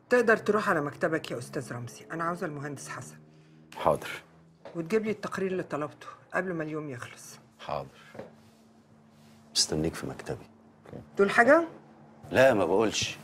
تقدر تروح على مكتبك يا استاذ رمزي انا عاوزه المهندس حسن حاضر وتجيب لي التقرير اللي طلبته قبل ما اليوم يخلص حاضر مستنيك في مكتبي تقول حاجه لا ما بقولش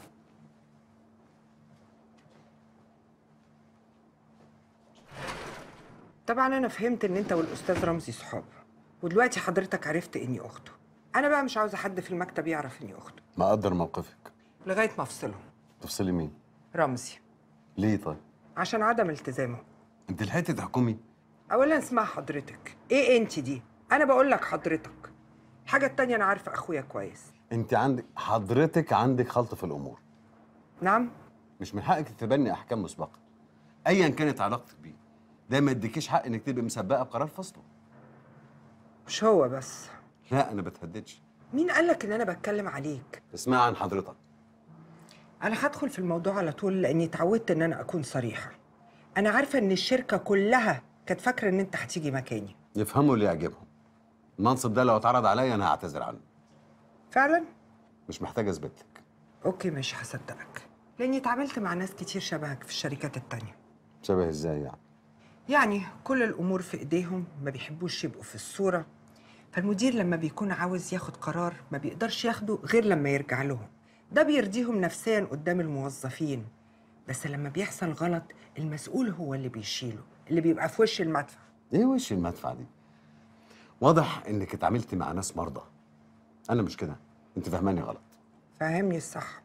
طبعا انا فهمت ان انت والاستاذ رمزي صحاب ودلوقتي حضرتك عرفت اني اخته انا بقى مش عاوزه حد في المكتب يعرف اني اخته ما اقدر موقفك لغايه ما افصلهم تفصلي مين رمزي ليه طيب عشان عدم التزامه انت لحقتي تحكمي اولا اسمها حضرتك ايه انت دي انا بقول لك حضرتك الحاجه التانية انا عارفه اخويا كويس انت عندك حضرتك عندك خلط في الامور نعم مش من حقك تتبني احكام مسبقه ايا كانت علاقتك بيه ده ما يديكيش حق انك تبقي مسبقه بقرار فصله مش هو بس لا انا بتهددش مين قالك ان انا بتكلم عليك اسمع عن حضرتك انا هدخل في الموضوع على طول لاني اتعودت ان انا اكون صريحه انا عارفه ان الشركه كلها كانت فاكره ان انت هتيجي مكاني يفهموا اللي يعجبهم المنصب ده لو اتعرض عليا انا هعتذر عنه فعلا مش محتاج اثبت لك اوكي ماشي هصدقك لاني اتعاملت مع ناس كتير شبهك في الشركات التانية شبه ازاي يعني يعني كل الامور في ايديهم ما بيحبوش يبقوا في الصوره فالمدير لما بيكون عاوز ياخد قرار ما بيقدرش ياخده غير لما يرجع لهم ده بيرضيهم نفسيا قدام الموظفين بس لما بيحصل غلط المسؤول هو اللي بيشيله اللي بيبقى في وش المدفع ايه وش المدفع دي واضح انك اتعاملتي مع ناس مرضى انا مش كده انت فاهماني غلط فاهمني الصح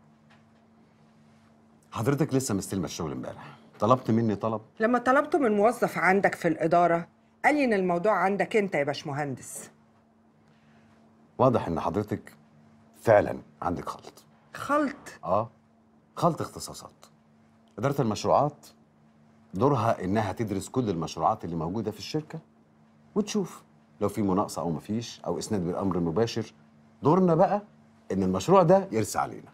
حضرتك لسه مستلمه الشغل امبارح طلبت مني طلب لما طلبته من موظف عندك في الإدارة قال لي إن الموضوع عندك أنت يا باشمهندس واضح ان حضرتك فعلا عندك خلط خلط اه خلط اختصاصات إدارة المشروعات دورها إنها تدرس كل المشروعات اللي موجودة في الشركة وتشوف لو في مناقصة أو مفيش أو إسناد بالأمر المباشر دورنا بقى إن المشروع ده يرسى علينا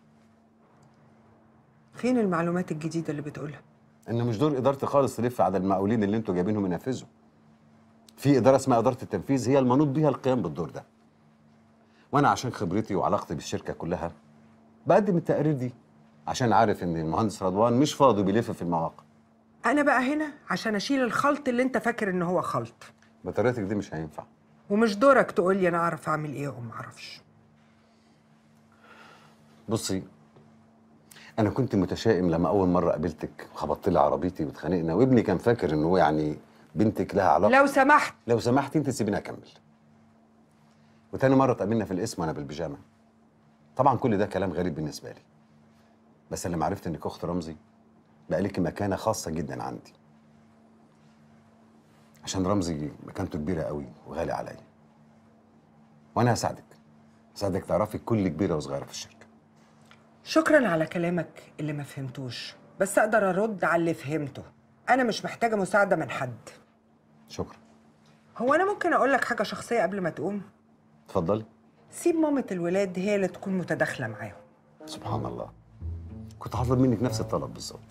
فين المعلومات الجديدة اللي بتقولها؟ إن مش دور إدارتي خالص تلف على المقاولين اللي أنتوا جايبينهم ينفذوا في إدارة اسمها إدارة التنفيذ هي المنوط بيها القيام بالدور ده وأنا عشان خبرتي وعلاقتي بالشركة كلها بقدم التقارير دي عشان عارف إن المهندس رضوان مش فاضي بيلف في المواقع أنا بقى هنا عشان أشيل الخلط اللي أنت فاكر إن هو خلط بطريقتك دي مش هينفع ومش دورك تقول لي أنا أعرف أعمل إيه وما أعرفش بصي انا كنت متشائم لما اول مره قابلتك خبطت لي عربيتي واتخانقنا وابني كان فاكر ان هو يعني بنتك لها علاقه لو سمحت لو سمحتي انت سيبيني اكمل وتاني مره اتقابلنا في القسم وانا بالبيجامه طبعا كل ده كلام غريب بالنسبه لي بس لما عرفت انك اخت رمزي بقى لك مكانه خاصه جدا عندي عشان رمزي مكانته كبيره قوي وغالي عليا وانا هساعدك هساعدك تعرفي كل كبيره وصغيره في الشركه شكرا على كلامك اللي ما فهمتوش بس أقدر أرد على اللي فهمته أنا مش محتاجة مساعدة من حد شكرا هو أنا ممكن أقول لك حاجة شخصية قبل ما تقوم؟ اتفضلي سيب مامة الولاد هي اللي تكون متداخلة معاهم سبحان الله كنت هطلب منك نفس الطلب بالظبط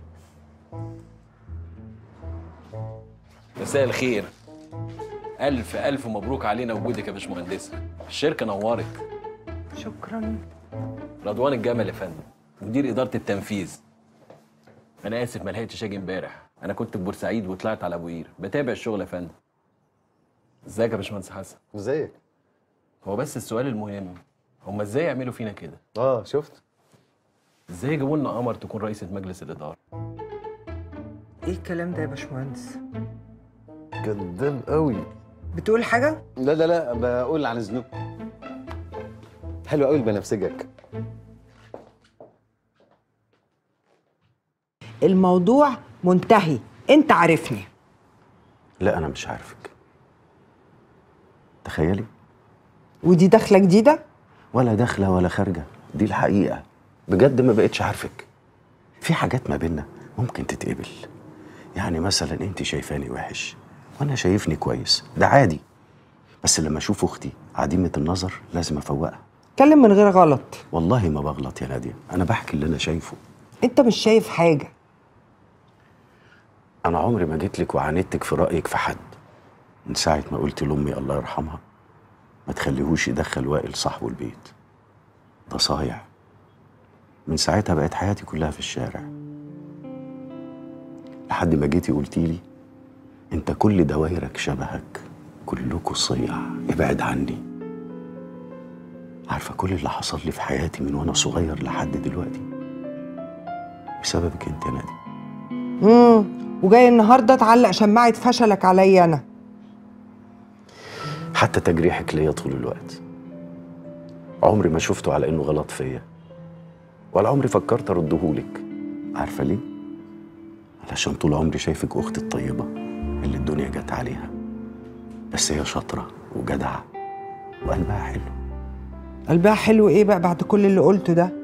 مساء الخير ألف ألف مبروك علينا وجودك يا باشمهندسة الشركة نورت شكرا رضوان الجمل يا فندم مدير إدارة التنفيذ أنا آسف ما لحقتش أجي امبارح أنا كنت في بورسعيد وطلعت على أبو قير بتابع الشغل يا فندم ازيك يا باشمهندس حسن ازيك هو بس السؤال المهم هما ازاي يعملوا فينا كده اه شفت ازاي يجيبوا لنا قمر تكون رئيسة مجلس الإدارة إيه الكلام ده يا باشمهندس؟ كذاب قوي بتقول حاجة؟ لا لا لا بقول عن ذنوب حلو قوي البنفسجك الموضوع منتهي أنت عارفني لا انا مش عارفك تخيلي ودي دخلة جديدة؟ ولا داخله ولا خارجه دي الحقيقه بجد ما بقتش عارفك في حاجات ما بينا ممكن تتقبل يعني مثلا انت شايفاني وحش وانا شايفني كويس ده عادي بس لما اشوف اختي عديمه النظر لازم افوقها اتكلم من غير غلط والله ما بغلط يا ناديه انا بحكي اللي انا شايفه أنت مش شايف حاجة انا عمري ما جيت لك وعاندتك في رايك في حد من ساعه ما قلت لامي الله يرحمها ما تخليهوش يدخل وائل صاحبه البيت ده صايع من ساعتها بقت حياتي كلها في الشارع لحد ما جيتي قلتي لي انت كل دوايرك شبهك كلكوا صيع ابعد عني عارفه كل اللي حصل لي في حياتي من وانا صغير لحد دلوقتي بسببك انت يا نادي امم وجاي النهارده تعلق شماعه فشلك عليا انا حتى تجريحك ليا طول الوقت عمري ما شفته على انه غلط فيا ولا عمري فكرت اردهولك عارفه ليه علشان طول عمري شايفك اختي الطيبه اللي الدنيا جت عليها بس هي شاطره وجدعه وقلبها حلو قلبها حلو ايه بقى بعد كل اللي قلته ده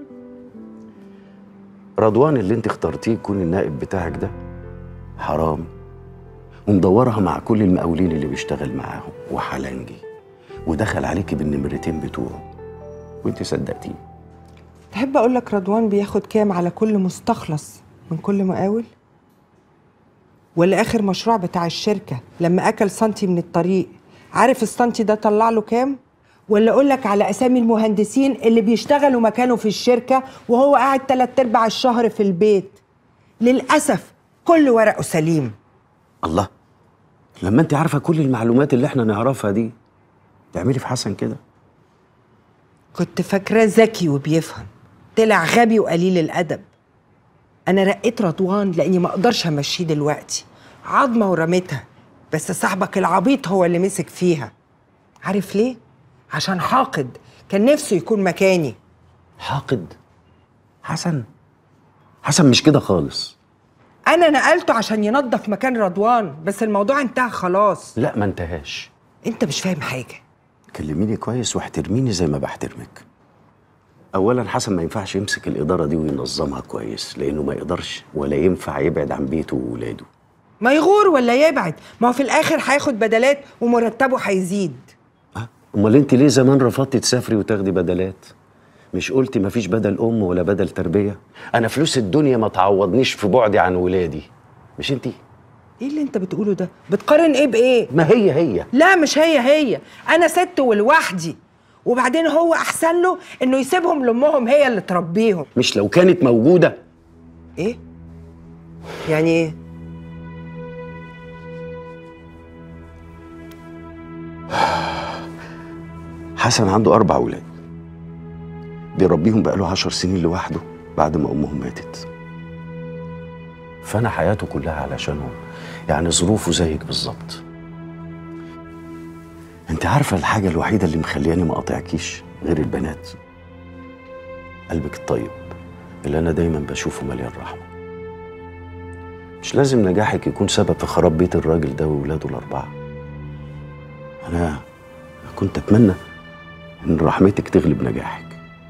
رضوان اللي انت اخترتيه يكون النائب بتاعك ده حرامي ومدورها مع كل المقاولين اللي بيشتغل معاهم وحلنجي ودخل عليكي بالنمرتين بتوعه وانت صدقتيه تحب اقول لك رضوان بياخد كام على كل مستخلص من كل مقاول ولا اخر مشروع بتاع الشركه لما اكل سنتي من الطريق عارف السنتي ده طلع له كام ولا اقول لك على اسامي المهندسين اللي بيشتغلوا مكانه في الشركه وهو قاعد تلات ارباع الشهر في البيت للاسف كل ورقه سليم الله لما انت عارفه كل المعلومات اللي احنا نعرفها دي تعملي في حسن كده كنت فاكراه ذكي وبيفهم طلع غبي وقليل الادب انا رقيت رضوان لاني ما اقدرش امشيه دلوقتي عظمه ورميتها بس صاحبك العبيط هو اللي مسك فيها عارف ليه عشان حاقد كان نفسه يكون مكاني حاقد حسن حسن مش كده خالص انا نقلته عشان ينظف مكان رضوان بس الموضوع انتهى خلاص لا ما انتهاش انت مش فاهم حاجه كلميني كويس واحترميني زي ما بحترمك اولا حسن ما ينفعش يمسك الاداره دي وينظمها كويس لانه ما يقدرش ولا ينفع يبعد عن بيته وولاده ما يغور ولا يبعد ما هو في الاخر هياخد بدلات ومرتبه هيزيد أه؟ امال انت ليه زمان رفضتي تسافري وتاخدي بدلات مش قلتي مفيش بدل ام ولا بدل تربيه انا فلوس الدنيا ما تعوضنيش في بعدي عن ولادي مش انت ايه اللي انت بتقوله ده بتقارن ايه بايه ما هي هي لا مش هي هي انا ست ولوحدي وبعدين هو احسن له انه يسيبهم لامهم هي اللي تربيهم مش لو كانت موجوده ايه يعني ايه حسن عنده اربع اولاد بيربيهم بقاله عشر سنين لوحده بعد ما امهم ماتت فانا حياته كلها علشانهم يعني ظروفه زيك بالظبط انت عارفه الحاجه الوحيده اللي مخلياني ما اقاطعكيش غير البنات قلبك الطيب اللي انا دايما بشوفه مليان رحمه مش لازم نجاحك يكون سبب في خراب بيت الراجل ده وولاده الاربعه انا كنت اتمنى ان رحمتك تغلب نجاحك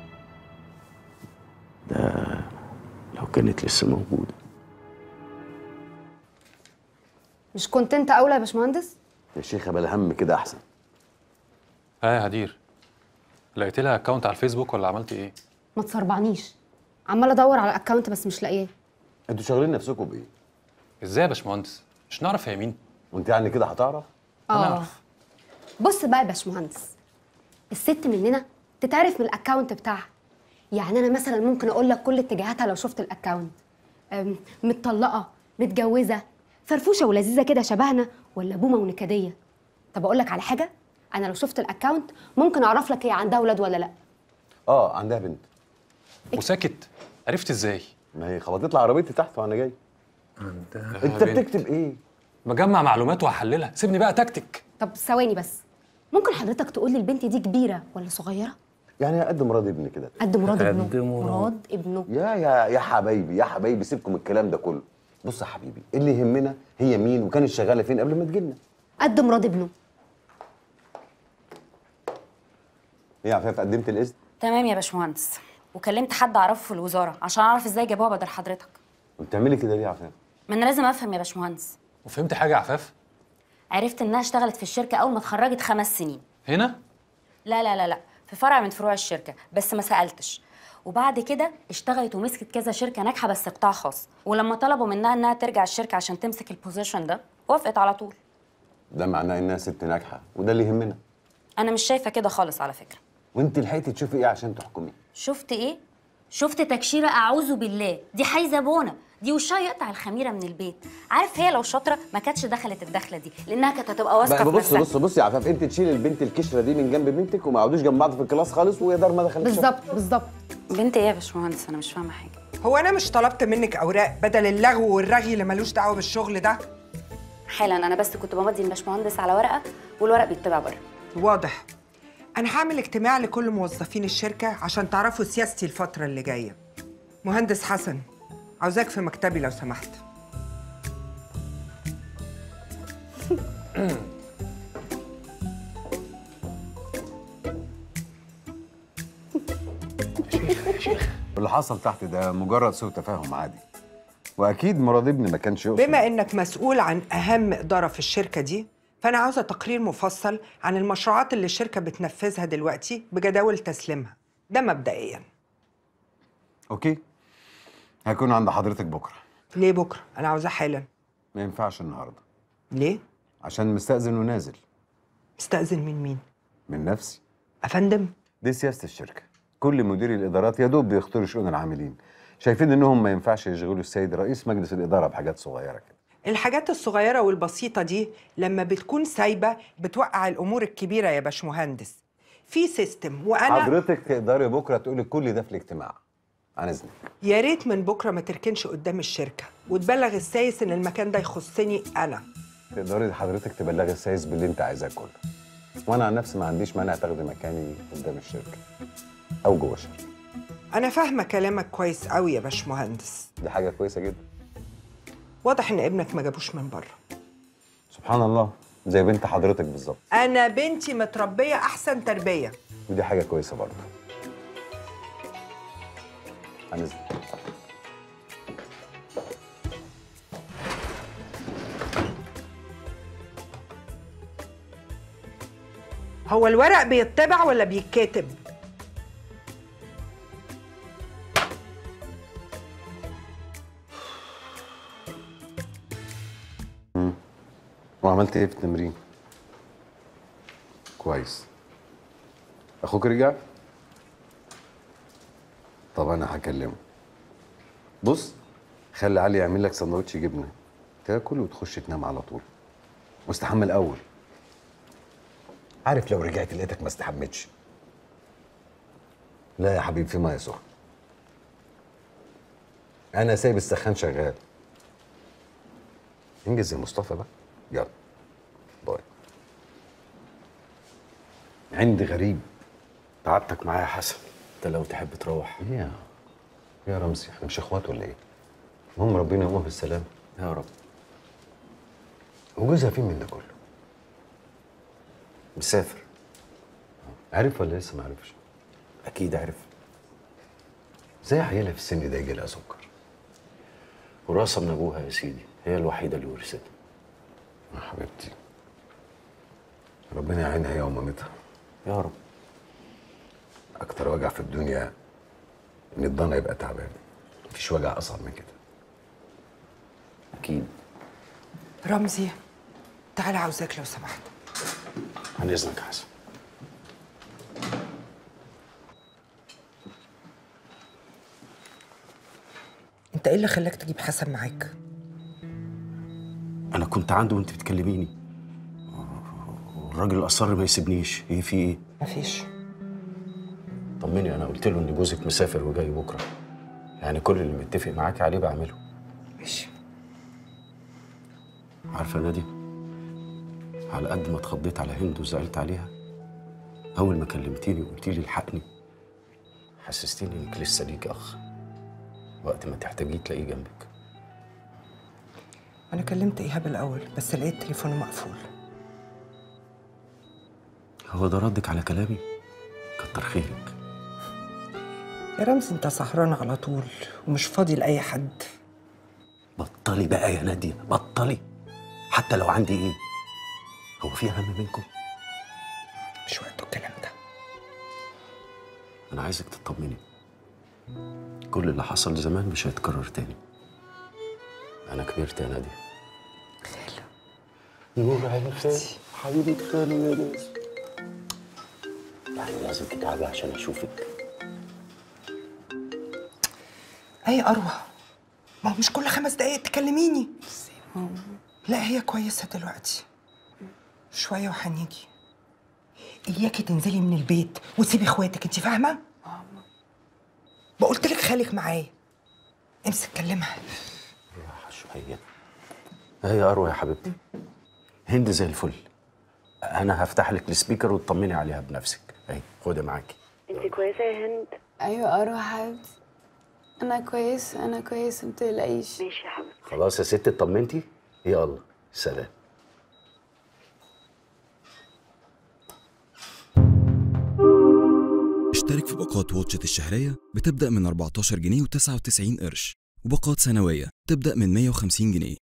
ده لو كانت لسه موجوده مش كنت انت اولى يا باشمهندس يا شيخه بلا هم كده احسن ها يا هدير لقيت لها اكونت على الفيسبوك ولا عملت ايه؟ ما تصربعنيش عماله ادور على الاكونت بس مش لاقياه انتوا شاغلين نفسكم بايه ازاي يا باشمهندس؟ مش نعرف هي مين؟ وانت يعني كده هتعرف هنعرف بص بقى يا باشمهندس الست مننا تتعرف من الاكونت بتاعها يعني انا مثلا ممكن اقول لك كل اتجاهاتها لو شفت الاكونت أم، متطلقه متجوزه فرفوشه ولذيذه كده شبهنا ولا بومه ونكديه طب اقول لك على حاجه انا لو شفت الاكونت ممكن اعرف لك هي عندها اولاد ولا لا اه عندها بنت وساكت عرفت ازاي؟ ما هي خبطت لي عربيتي تحت وانا جاي انت بنت. بتكتب ايه بجمع معلومات وهحللها سيبني بقى تكتك طب ثواني بس ممكن حضرتك تقول لي البنت دي كبيره ولا صغيره يعني قد مراد ابني كده قد مراد ابنه قد مراد. مراد ابنه يا يا يا حبايبي يا حبايبي سيبكم الكلام ده كله بص يا حبيبي اللي يهمنا هي مين وكانت شغاله فين قبل ما تجيلنا قد مراد ابنه ايه يا عفاف قدمت الاذن تمام يا باشمهندس وكلمت حد اعرفه في الوزاره عشان اعرف ازاي جابوها بدل حضرتك وبتعملي كده ليه يا عفاف ما انا لازم افهم يا باشمهندس وفهمت حاجه يا عفاف؟ عرفت انها اشتغلت في الشركه اول ما اتخرجت خمس سنين هنا؟ لا لا لا لا في فرع من فروع الشركه بس ما سالتش وبعد كده اشتغلت ومسكت كذا شركه ناجحه بس قطاع خاص ولما طلبوا منها انها ترجع الشركه عشان تمسك البوزيشن ده وافقت على طول ده معناه انها ست ناجحه وده اللي يهمنا انا مش شايفه كده خالص على فكره وانت لحقتي تشوفي ايه عشان تحكمي شفت ايه شفت تكشيره اعوذ بالله دي حايزه بونه دي وشها يقطع الخميره من البيت عارف هي لو شاطره ما كانتش دخلت الدخله دي لانها كانت هتبقى واثقه في بص نفسها بص بص يا عفاف انت تشيل البنت الكشره دي من جنب بنتك وما يقعدوش جنب بعض في الكلاس خالص ويا دار ما دخلت بالظبط بالظبط بنت ايه يا باشمهندس انا مش فاهمه حاجه هو انا مش طلبت منك اوراق بدل اللغو والرغي اللي ملوش دعوه بالشغل ده حالا انا بس كنت بمضي الباشمهندس على ورقه والورق بيتبع بره واضح انا هعمل اجتماع لكل موظفين الشركه عشان تعرفوا سياستي الفتره اللي جايه مهندس حسن عاوزاك في مكتبي لو سمحت اللي حصل تحت ده مجرد سوء تفاهم عادي واكيد مراد ابني ما كانش يقصد بما انك مسؤول عن اهم اداره في الشركه دي فانا عاوزه تقرير مفصل عن المشروعات اللي الشركه بتنفذها دلوقتي بجداول تسليمها ده مبدئيا اوكي هيكون عند حضرتك بكره ليه بكره انا عاوزاه حالا ما ينفعش النهارده ليه عشان مستأذن ونازل مستأذن من مين من نفسي افندم دي سياسه الشركه كل مديري الادارات يا دوب بيختاروا شؤون العاملين شايفين انهم ما ينفعش يشغلوا السيد رئيس مجلس الاداره بحاجات صغيره كده الحاجات الصغيرة والبسيطة دي لما بتكون سايبة بتوقع الأمور الكبيرة يا باشمهندس في سيستم وأنا حضرتك تقدري بكره تقولي كل ده في الاجتماع عن اذنك يا ريت من بكرة ما تركنش قدام الشركة وتبلغ السايس إن المكان ده يخصني أنا تقدري حضرتك تبلغي السايس باللي انت عايزاه كله وانا عن نفسي ما عنديش مانع تاخدي مكاني قدام الشركه او جوه الشركه أنا فاهمة كلامك كويس قوي يا باشمهندس دي حاجه كويسه جدا واضح إن ابنك ما جابوش من بره سبحان الله زي بنت حضرتك بالظبط أنا بنتي متربية أحسن تربية ودي حاجه كويسه برضه عن اذنك هو الورق بيتبع ولا بيتكتب؟ وعملت ايه في التمرين كويس اخوك رجع طب انا هكلمه بص خلي علي يعمل لك سندوتش جبنه تاكل وتخش تنام على طول واستحمى الاول عارف لو رجعت لقيتك ما استحمتش لا يا حبيبي في ميه سخنه انا سايب السخان شغال انجز يا مصطفى بقى يلا باي عندي غريب تعبتك معايا يا حسن انت لو تحب تروح ايه يا يا رمزي احنا مش اخوات ولا ايه؟ المهم ربنا يقومها بالسلامه يا رب وجوزها فين من ده كله؟ مسافر عارف ولا لسه ما عرفش؟ اكيد عرف زي عيالها في السن ده يجي لها سكر وراثه من ابوها يا سيدي هي الوحيده اللي ورثتها يا حبيبتي ربنا يعينها هي ومامتها يا رب اكتر وجع في الدنيا ان الضنا يبقى تعبان مفيش وجع اصعب من كده اكيد رمزي تعال عاوزاك لو سمحت عن اذنك يا حسن أنت إيه اللي خلاك تجيب حسن معاك؟ انا كنت عنده وانت بتكلميني والراجل اصر ما يسيبنيش ايه في ايه مفيش طمني انا قلت له ان جوزك مسافر وجاي بكره يعني كل اللي متفق معاكي عليه بعمله ماشي عارفه يا نادي على قد ما اتخضيت على هند وزعلت عليها اول ما كلمتيني وقلتي لي الحقني حسستيني انك لسه ليك اخ وقت ما تحتاجيه تلاقيه جنبك أنا كلمت إيهاب الأول بس لقيت تليفونه مقفول هو ده ردك على كلامي كتر خيرك يا رمزي أنت سهران على طول ومش فاضي لأي حد بطلي بقى يا نادية بطلي حتى لو عندي ايه هو في اهم منكم مش وقته الكلام ده انا عايزك تطمني كل اللي حصل زمان مش هيتكرر تاني انا كبرت يا نادية خالة نور عين خالي حبيبة خالي يا ناس يعني لازم تتعبي عشان اشوفك أي أروى ما هو مش كل خمس دقايق تكلميني لا هي كويسه دلوقتي شويه وهنيجي اياكي تنزلي من البيت وتسيبي اخواتك انت فاهمه بقولت لك خليك معايا امسك كلمها شويه هي اروى يا حبيبتي هند زي الفل انا هفتح لك السبيكر وتطمني عليها بنفسك اهي خدها معاكي انت كويسه يا هند ايوه اروح حبيبتي انا كويس انا كويس ما تقلقيش ماشي يا حبيبتي خلاص يا ست اطمنتي يلا سلام اشترك في باقات واتشت الشهرية بتبدأ من 14 جنيه و99 قرش وباقات سنوية تبدأ من 150 جنيه